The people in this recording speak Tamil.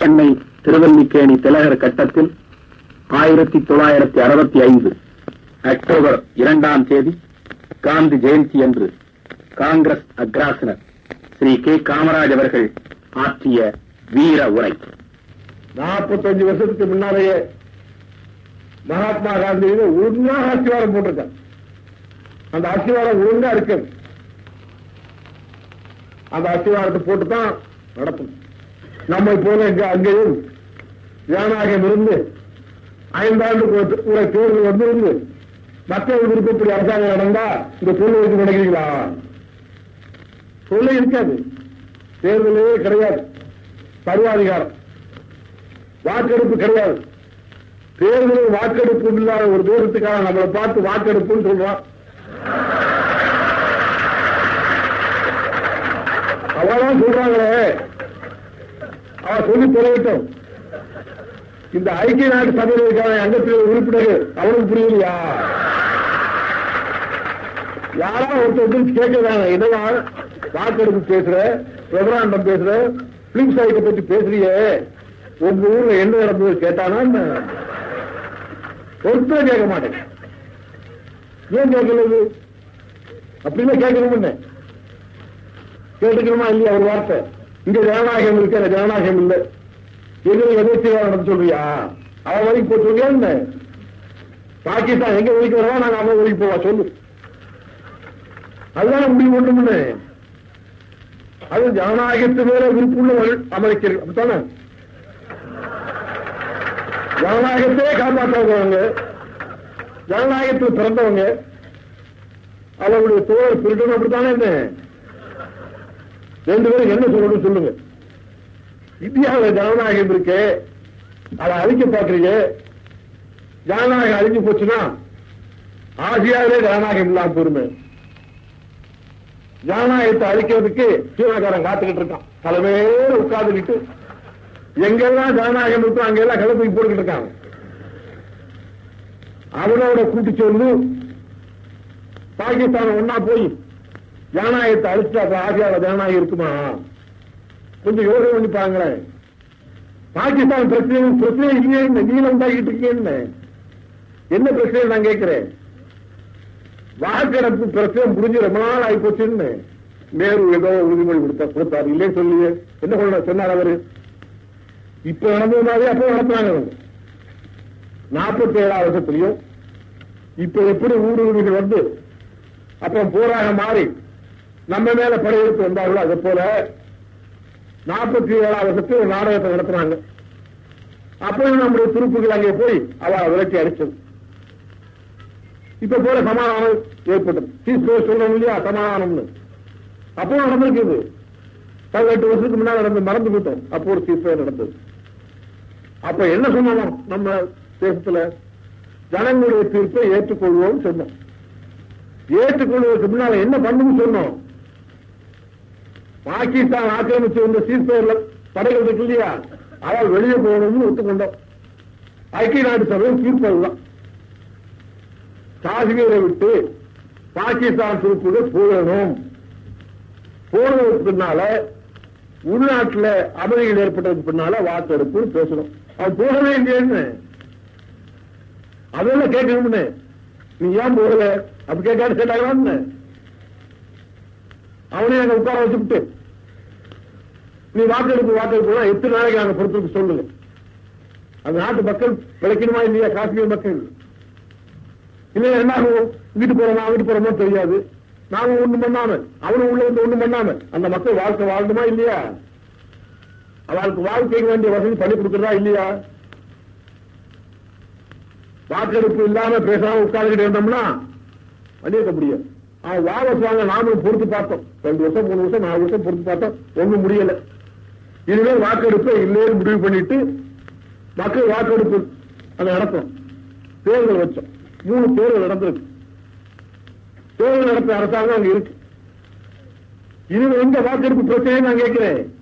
சென்னை திருவல்லிக்கேணி திலகர் கட்டத்தில் ஆயிரத்தி தொள்ளாயிரத்தி அறுபத்தி ஐந்து அக்டோபர் இரண்டாம் தேதி காந்தி ஜெயந்தி அன்று காங்கிரஸ் அக்ராசனர் ஸ்ரீ கே காமராஜ் அவர்கள் ஆற்றிய வீர உரை நாற்பத்தஞ்சு வருஷத்துக்கு முன்னாலேயே மகாத்மா காந்தி ஒழுங்கா அஸ்திவாரம் போட்டிருக்காங்க அந்த அஸ்திவாரம் ஒழுங்கா இருக்கு அந்த அஸ்திவாரத்தை போட்டு தான் நடத்தணும் நம்மை போல இங்க அங்கேயும் ஜனநாயகம் இருந்து ஐந்தாண்டுக்கு ஒரு ஒரு தேர்தல் வந்திருந்து மக்கள் விருப்பப்படி அரசாங்கம் நடந்தா இந்த தொழில் வச்சு நினைக்கிறீங்களா தொழில் இருக்காது தேர்தலே கிடையாது சர்வாதிகாரம் வாக்கெடுப்பு கிடையாது தேர்தலில் வாக்கெடுப்பு இல்லாத ஒரு தேசத்துக்காக நம்மளை பார்த்து வாக்கெடுப்புன்னு சொல்றான் அவதான் சொல்றாங்களே அவ சொல்லி தொலைவிட்டோம் இந்த ஐக்கிய நாட்டு சபையில் இருக்கான அங்கத்தில் உறுப்பினர் அவனுக்கு புரியலையா யாரா ஒருத்தர் வந்து கேட்கிறாங்க என்னவா வாக்கெடுப்பு பேசுற ரெபராண்டம் பேசுற பிலிம் சைட்டை பத்தி பேசுறியே உங்க ஊர்ல என்ன நடந்தது கேட்டானா என்ன? ஒருத்தர் கேட்க மாட்டேன் ஏன் கேட்கல அப்படின்னு கேட்கணும் கேட்டுக்கணுமா இல்லையா ஒரு வார்த்தை இங்க ஜனநாயகம் இருக்கு அந்த ஜனநாயகம் இல்லை எதிரி எதிர்த்து நடந்து சொல்றியா அவன் வரைக்கும் போய் சொல்றியா என்ன பாகிஸ்தான் எங்க வரைக்கும் வரவா நாங்க அவன் வரைக்கும் போவா சொல்லு அதுதான் முடிவு ஒண்ணுமுன்னு அது ஜனநாயகத்து மேல விருப்புள்ளவர்கள் அமெரிக்கர்கள் அப்படித்தானே ஜனநாயகத்தையே காப்பாற்றவங்க ஜனநாயகத்தில் பிறந்தவங்க அவர்களுடைய தோழர் திருடன் அப்படித்தானே என்ன ரெண்டு பேரும் என்ன சொல்லணும் சொல்லுங்க இந்தியாவில் ஜனநாயகம் இருக்கு அதை அழிக்க பார்க்கறீங்க ஜனநாயகம் அழிஞ்சு போச்சுன்னா ஆசியாவிலே ஜனநாயகம் இல்லாம போருமே ஜனநாயகத்தை அழிக்கிறதுக்கு சீனாக்காரன் காத்துக்கிட்டு இருக்கான் தலைமையில உட்கார்ந்துக்கிட்டு எங்கெல்லாம் ஜனநாயகம் இருக்கோ அங்கெல்லாம் கிளப்பி போட்டுக்கிட்டு இருக்காங்க அவனோட கூட்டி சொல்லு பாகிஸ்தான் ஒன்னா போய் ஜனநாயகத்தை அழிச்சு அப்ப ஆசியாவில் ஜனநாயகம் இருக்குமா கொஞ்சம் யோசனை பண்ணி பாருங்களேன் பாகிஸ்தான் பிரச்சனை பிரச்சனை இல்லையே என்ன நீல உண்டாக்கிட்டு இருக்கீங்க என்ன பிரச்சனை நான் கேட்கிறேன் வாக்கெடுப்பு பிரச்சனை முடிஞ்சு ரொம்ப நாள் ஆகி போச்சுன்னு நேரு ஏதோ உறுதிமொழி கொடுத்தா கொடுத்தாரு இல்லையே சொல்லி என்ன சொல்ல சொன்னார் அவரு இப்ப நடந்தது மாதிரி அப்போ நடத்துறாங்க அவங்க நாற்பத்தி ஏழாவது வருஷத்துலயும் இப்ப எப்படி ஊடுருவிகள் வந்து அப்புறம் போராக மாறி நம்ம மேல படையெடுத்து வந்தார்களோ அதே போல நாற்பத்தி ஏழாவது வருஷத்தில் ஒரு நாடகத்தை நடத்துறாங்க அப்பயும் நம்முடைய துருப்புகள் அங்கே போய் அவ விரட்டி அடிச்சது இப்ப போல சமாதானம் ஏற்பட்டது சீஸ்போ சொல்றோம் இல்லையா சமாதானம்னு அப்போ நடந்திருக்குது பதினெட்டு வருஷத்துக்கு முன்னாடி நடந்து மறந்து போட்டோம் அப்போ ஒரு சீஸ்போ நடந்தது அப்ப என்ன சொன்னோம் நம்ம தேசத்துல ஜனங்களுடைய தீர்ப்பை ஏற்றுக்கொள்வோம் சொன்னோம் ஏற்றுக்கொள்வதற்கு முன்னால என்ன பண்ணணும் சொன்னோம் பாகிஸ்தான் ஆக்கிரமிச்சு வந்த சீர்பேர்ல படைகள் இருக்கு இல்லையா அவள் வெளியே போகணும்னு ஒத்துக்கொண்டோம் ஐக்கிய நாடு சபையும் தீர்ப்பு அதுதான் காஷ்மீரை விட்டு பாகிஸ்தான் துருப்புகள் போகணும் போனதுக்கு பின்னால உள்நாட்டுல அமைதிகள் ஏற்பட்டதுக்கு பின்னால வாக்கெடுப்பு பேசணும் அவன் போகவே இல்லையேன்னு அதெல்லாம் கேட்கணும்னு நீ ஏன் போகல அப்படி கேட்காது கேட்டாங்களான்னு அவனையும் அங்க உட்கார வச்சுட்டு நீ வாக்கெடுப்பு வாக்கெடுப்பு எத்தனை நாளைக்கு நாங்க பொறுத்துக்கு சொல்லுங்க அந்த நாட்டு மக்கள் பிழைக்கணுமா இல்லையா காஷ்மீர் மக்கள் இல்ல என்ன ஆகும் வீட்டு போறோமா வீட்டு போறோமோ தெரியாது நாங்க ஒண்ணு பண்ணாம அவனும் உள்ள வந்து ஒண்ணு பண்ணாம அந்த மக்கள் வாழ்க்கை வாழணுமா இல்லையா அவளுக்கு வாழ்க்கைக்கு வேண்டிய வசதி பண்ணி கொடுக்கறதா இல்லையா வாக்கெடுப்பு இல்லாம பேசாம உட்கார்ந்துட்டு இருந்தோம்னா பண்ணியிருக்க முடியாது அவன் வாபஸ் வாங்க நாமளும் பொறுத்து பார்த்தோம் ரெண்டு வருஷம் மூணு வருஷம் நாலு வருஷம் பொறுத்து பார்த்தோம் ஒண்ணும் முடியல இனிமேல் வாக்கெடுப்பு இல்லைன்னு முடிவு பண்ணிட்டு மக்கள் வாக்கெடுப்பு அதை நடத்தணும் தேர்தல் வச்சோம் மூணு தேர்தல் நடந்திருக்கு தேர்தல் நடத்த அரசாங்கம் அங்க இருக்கு இனிமே எங்க வாக்கெடுப்பு பிரச்சனை நான் கேட்கிறேன்